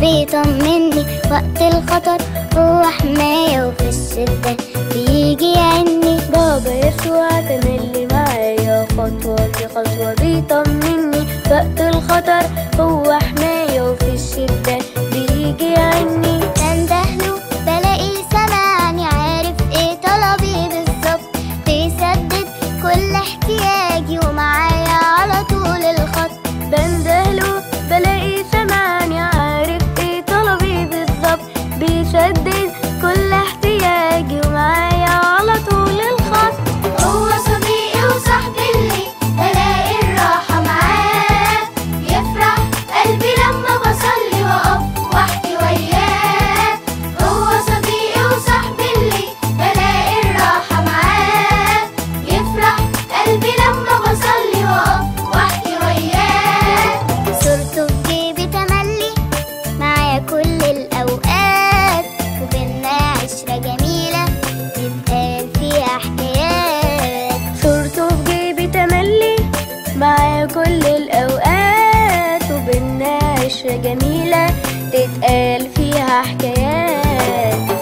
بيطمني وقت الخطر هو حماية وفي الشدة بيجي يعني بابا يسوع تملي معايا خطوة بخطوة بيطمني وقت الخطر هو حماية وفي الشدة بيجي عني بندهله بلاقي سمعني عارف ايه طلبي بالظبط بيسدد كل احتياجي ومعايا على طول الخط بندهله بلاقي سمعني عارف ايه طلبي بالظبط بيسدد كل احتياجي ومعايا على طول الخط هو صديقي وصاحبي اللي بلاقي الراحة معاه يفرح قلبي لما بصلي وأقف وأحكي وياه هو صديقي وصاحبي اللي بلاقي الراحة معاه يفرح قلبي لما بصلي وأقف وأحكي وياه صورته في جيبي تملي معايا كل الأوقات وبينا عشرة جميلة تتقال فيها حكايات صورته في جيبي تملي معايا كل الأوقات وبينا عشرة جميلة تتقال فيها حكايات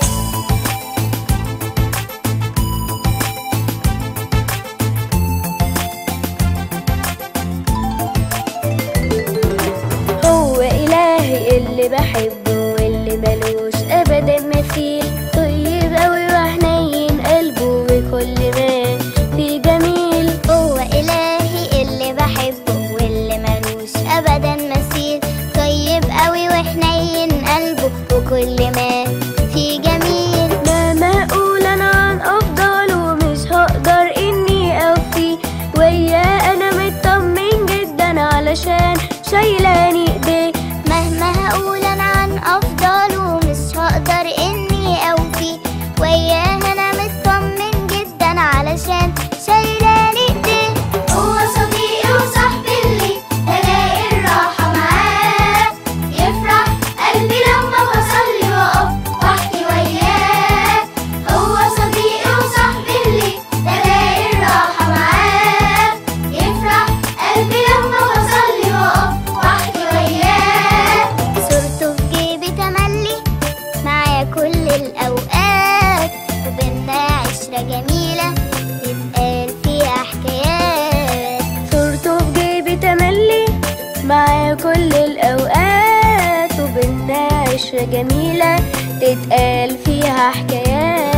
هو إلهي اللي بحبه واللي ملوش أبدا مثيل طيب أوي وحنين قلبه وكل ما في جميل هو إلهي اللي بحبه واللي ملوش أبدا مثيل طيب قوي وحنين قلبه وكل ما في جميل مهما أقول أنا عن أفضل ومش هقدر إني أوفي وياه أنا مطمن جدا علشان شايلاني إيديه مهما هقول أنا عن أفضل ومش هقدر إني أوفي وياه أنا مطمن جدا علشان شايلاني إيديه هو صديقي وصاحبي اللي بلاقي الراحة معاه يفرح قلبي لما بصلي وأقف وأحكي وياه هو صديقي وصاحبي اللي بلاقي الراحة معاه يفرح قلبي لما بصلي وأقف وأحكي وياه صورته في جيبي تملي معايا كل الأوقات وبينا عشرة جميلة تتقال فيها حكايات صورته في جيبي تملي معايا كل الأوقات وبينا عشرة جميلة تتقال فيها حكايات